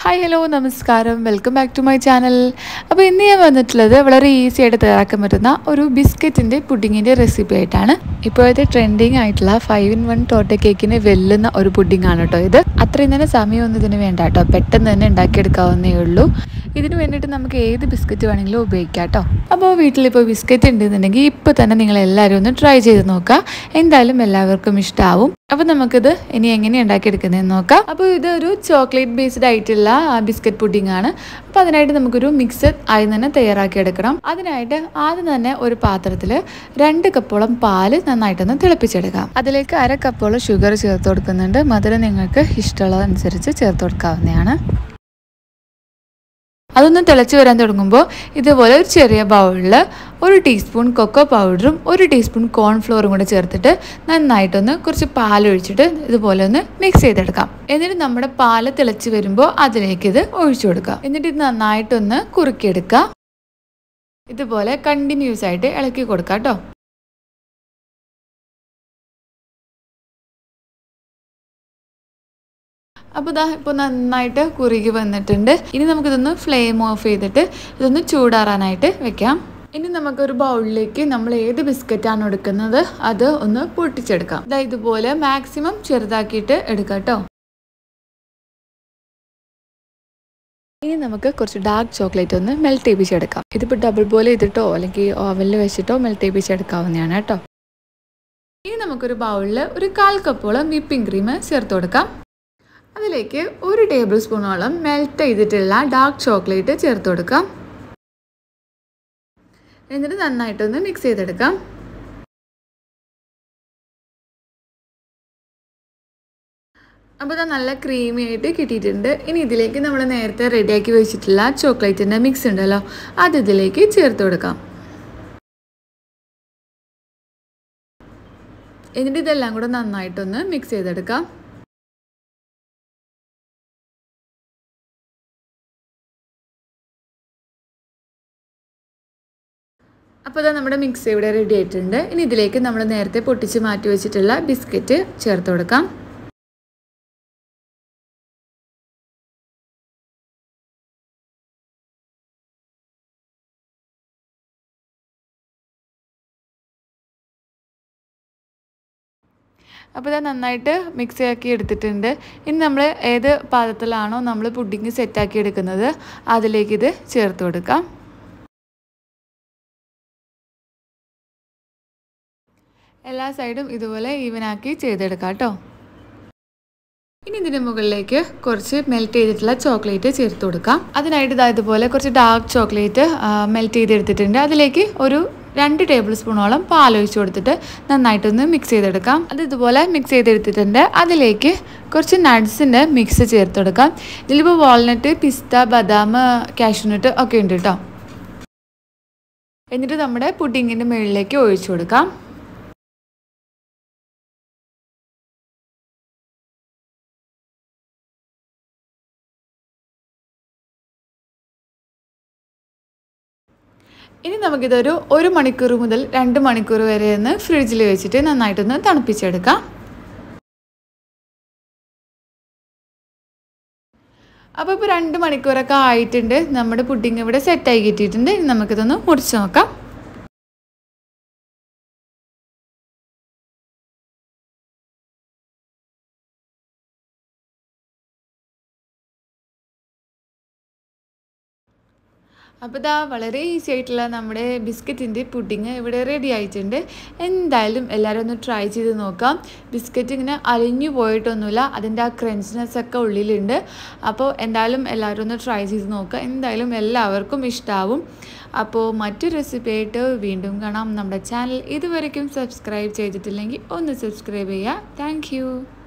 hi hello നമസ്കാരം welcome back to my channel അപ്പോൾ ഇന്ന് ഞാൻ വന്നിട്ടുള്ളത് വളരെ ഈസി ആയിട്ട് തയ്യാറാക്കാൻ പറ്റുന്ന ഒരു ബിസ്ക്കറ്റിൻ്റെ പുഡിങ്ങിൻ്റെ റെസിപ്പി ആയിട്ടാണ് ഇപ്പോഴത്തെ ട്രെൻഡിങ് ആയിട്ടുള്ള ഫൈവ് ഇൻ വൺ ടോട്ട കേക്കിന് വെല്ലുന്ന ഒരു പുഡിംഗ് ആണ് കേട്ടോ ഇത് അത്രയും തന്നെ സമയമൊന്നും ഇതിന് വേണ്ട കേട്ടോ പെട്ടെന്ന് തന്നെ ഉണ്ടാക്കിയെടുക്കാവുന്നേ ഉള്ളൂ ഇതിന് വേണ്ടിയിട്ട് നമുക്ക് ഏത് ബിസ്ക്കറ്റ് വേണമെങ്കിലും ഉപയോഗിക്കാം കേട്ടോ അപ്പോൾ വീട്ടിലിപ്പോൾ ബിസ്ക്കറ്റ് ഉണ്ടെന്നുണ്ടെങ്കിൽ ഇപ്പോൾ തന്നെ നിങ്ങൾ എല്ലാവരും ഒന്ന് ട്രൈ ചെയ്ത് നോക്കുക എന്തായാലും എല്ലാവർക്കും ഇഷ്ടമാവും അപ്പോൾ നമുക്കിത് ഇനി എങ്ങനെ ഉണ്ടാക്കിയെടുക്കുന്നതെന്ന് നോക്കാം അപ്പോൾ ഇതൊരു ചോക്ലേറ്റ് ബേസ്ഡ് ആയിട്ടുള്ള ബിസ്ക്കറ്റ് പുഡിംഗ് ആണ് അപ്പോൾ അതിനായിട്ട് നമുക്കൊരു മിക്സ് ആദ്യം തന്നെ തയ്യാറാക്കിയെടുക്കണം അതിനായിട്ട് ആദ്യം തന്നെ ഒരു പാത്രത്തിൽ രണ്ട് കപ്പോളം പാല് നന്നായിട്ടൊന്ന് തിളപ്പിച്ചെടുക്കാം അതിലേക്ക് അര കപ്പോളം ഷുഗർ ചേർത്ത് കൊടുക്കുന്നുണ്ട് മധുരം നിങ്ങൾക്ക് ഇഷ്ടമുള്ളതനുസരിച്ച് ചേർത്ത് കൊടുക്കാവുന്നതാണ് അതൊന്ന് തിളച്ച് വരാൻ തുടങ്ങുമ്പോൾ ഇതുപോലെ ഒരു ചെറിയ ബൗളിൽ ഒരു ടീസ്പൂൺ കൊക്കോ പൗഡറും ഒരു ടീസ്പൂൺ കോൺഫ്ലോറും കൂടെ ചേർത്തിട്ട് നന്നായിട്ടൊന്ന് കുറച്ച് പാലൊഴിച്ചിട്ട് ഇതുപോലെ ഒന്ന് മിക്സ് ചെയ്തെടുക്കാം എന്നിട്ട് നമ്മുടെ പാല് തിളച്ച് വരുമ്പോൾ അതിലേക്ക് ഇത് ഒഴിച്ചു കൊടുക്കാം എന്നിട്ട് ഇത് നന്നായിട്ടൊന്ന് കുറുക്കിയെടുക്കാം ഇതുപോലെ കണ്ടിന്യൂസ് ആയിട്ട് ഇളക്കി കൊടുക്കാം കേട്ടോ അപ്പോൾ ഇതാ ഇപ്പോൾ നന്നായിട്ട് കുറുകി വന്നിട്ടുണ്ട് ഇനി നമുക്കിതൊന്ന് ഫ്ലെയിം ഓഫ് ചെയ്തിട്ട് ഇതൊന്ന് ചൂടാറാനായിട്ട് വെക്കാം ഇനി നമുക്കൊരു ബൗളിലേക്ക് നമ്മൾ ഏത് ബിസ്ക്കറ്റാണ് എടുക്കുന്നത് അത് ഒന്ന് പൊട്ടിച്ചെടുക്കാം ഇതാ ഇതുപോലെ മാക്സിമം ചെറുതാക്കിയിട്ട് എടുക്കാം കേട്ടോ ഇനി നമുക്ക് കുറച്ച് ഡാർക്ക് ചോക്ലേറ്റ് ഒന്ന് മെൽറ്റ് ചെയ്യിപ്പിച്ചെടുക്കാം ഇതിപ്പോൾ ഡബിൾ ബോയിൽ ചെയ്തിട്ടോ അല്ലെങ്കിൽ ഓവനിൽ വെച്ചിട്ടോ മെൽറ്റ് ചെയ്യിപ്പിച്ചെടുക്കാവുന്നതാണ് കേട്ടോ ഇനി നമുക്കൊരു ബൗളിൽ ഒരു കാൽ കപ്പോളം വിപ്പിംഗ് ക്രീം ചേർത്ത് കൊടുക്കാം അതിലേക്ക് ഒരു ടേബിൾ സ്പൂണോളം മെൽറ്റ് ചെയ്തിട്ടുള്ള ഡാർക്ക് ചോക്ലേറ്റ് ചേർത്ത് കൊടുക്കാം എന്നിട്ട് നന്നായിട്ടൊന്ന് മിക്സ് ചെയ്തെടുക്കാം അപ്പോൾ ഇത് നല്ല ക്രീമി ആയിട്ട് കിട്ടിയിട്ടുണ്ട് ഇനി ഇതിലേക്ക് നമ്മൾ നേരത്തെ റെഡിയാക്കി വെച്ചിട്ടുള്ള ചോക്ലേറ്റിൻ്റെ മിക്സ് ഉണ്ടല്ലോ അത് ഇതിലേക്ക് ചേർത്ത് കൊടുക്കാം എന്നിട്ട് ഇതെല്ലാം കൂടെ നന്നായിട്ടൊന്ന് മിക്സ് ചെയ്തെടുക്കാം അപ്പോൾ ഇതാ നമ്മുടെ മിക്സ് ഇവിടെ റെഡി ആയിട്ടുണ്ട് ഇനി ഇതിലേക്ക് നമ്മൾ നേരത്തെ പൊട്ടിച്ച് മാറ്റി വെച്ചിട്ടുള്ള ബിസ്ക്കറ്റ് ചേർത്ത് കൊടുക്കാം അപ്പോൾ ഇത് നന്നായിട്ട് മിക്സ് ആക്കി എടുത്തിട്ടുണ്ട് ഇനി നമ്മൾ ഏത് പാത്രത്തിലാണോ നമ്മൾ പുഡിങ് സെറ്റാക്കി എടുക്കുന്നത് അതിലേക്ക് ഇത് ചേർത്ത് കൊടുക്കാം എല്ലാ സൈഡും ഇതുപോലെ ഈവനാക്കി ചെയ്തെടുക്കാം കേട്ടോ ഇനി ഇതിന് മുകളിലേക്ക് കുറച്ച് മെൽറ്റ് ചെയ്തിട്ടുള്ള ചോക്ലേറ്റ് ചേർത്ത് കൊടുക്കാം അതിനായിട്ട് ഇതാ ഇതുപോലെ കുറച്ച് ഡാർക്ക് ചോക്ലേറ്റ് മെൽറ്റ് ചെയ്തെടുത്തിട്ടുണ്ട് അതിലേക്ക് ഒരു രണ്ട് ടേബിൾ സ്പൂണോളം പാലൊഴിച്ച് കൊടുത്തിട്ട് നന്നായിട്ടൊന്ന് മിക്സ് ചെയ്തെടുക്കാം അത് ഇതുപോലെ മിക്സ് ചെയ്തെടുത്തിട്ടുണ്ട് അതിലേക്ക് കുറച്ച് നട്ട്സിൻ്റെ മിക്സ് ചേർത്ത് കൊടുക്കാം ഇതിലിപ്പോൾ വാൾനട്ട് പിസ്ത ബദാം കാഷ്യൂനട്ട് ഒക്കെ ഉണ്ട് കേട്ടോ എന്നിട്ട് നമ്മുടെ പുഡിങ്ങിൻ്റെ മുകളിലേക്ക് ഒഴിച്ചു കൊടുക്കാം ഇനി നമുക്കിതൊരു ഒരു മണിക്കൂർ മുതൽ രണ്ട് മണിക്കൂർ വരെ ഒന്ന് ഫ്രിഡ്ജിൽ വെച്ചിട്ട് നന്നായിട്ടൊന്ന് തണുപ്പിച്ചെടുക്കാം അപ്പോൾ ഇപ്പോൾ രണ്ട് മണിക്കൂറൊക്കെ ആയിട്ടുണ്ട് നമ്മുടെ പുഡിങ് ഇവിടെ സെറ്റായി കിട്ടിയിട്ടുണ്ട് ഇനി നമുക്കിതൊന്ന് മുറിച്ച് നോക്കാം അപ്പോൾ ഇതാ വളരെ ഈസി ആയിട്ടുള്ള നമ്മുടെ ബിസ്ക്കറ്റിൻ്റെ പുഡിങ് ഇവിടെ റെഡി ആയിട്ടുണ്ട് എന്തായാലും എല്ലാവരും ഒന്ന് ട്രൈ ചെയ്ത് നോക്കാം ബിസ്ക്കറ്റ് ഇങ്ങനെ അലിഞ്ഞു പോയിട്ടൊന്നുമില്ല അതിൻ്റെ ആ ക്രഞ്ചിനെസ് ഒക്കെ ഉള്ളിലുണ്ട് അപ്പോൾ എന്തായാലും എല്ലാവരും ഒന്ന് ട്രൈ ചെയ്ത് നോക്കുക എന്തായാലും എല്ലാവർക്കും ഇഷ്ടമാവും അപ്പോൾ മറ്റു റെസിപ്പി ആയിട്ട് വീണ്ടും കാണാം നമ്മുടെ ചാനൽ ഇതുവരെയും സബ്സ്ക്രൈബ് ചെയ്തിട്ടില്ലെങ്കിൽ ഒന്ന് സബ്സ്ക്രൈബ് ചെയ്യുക താങ്ക്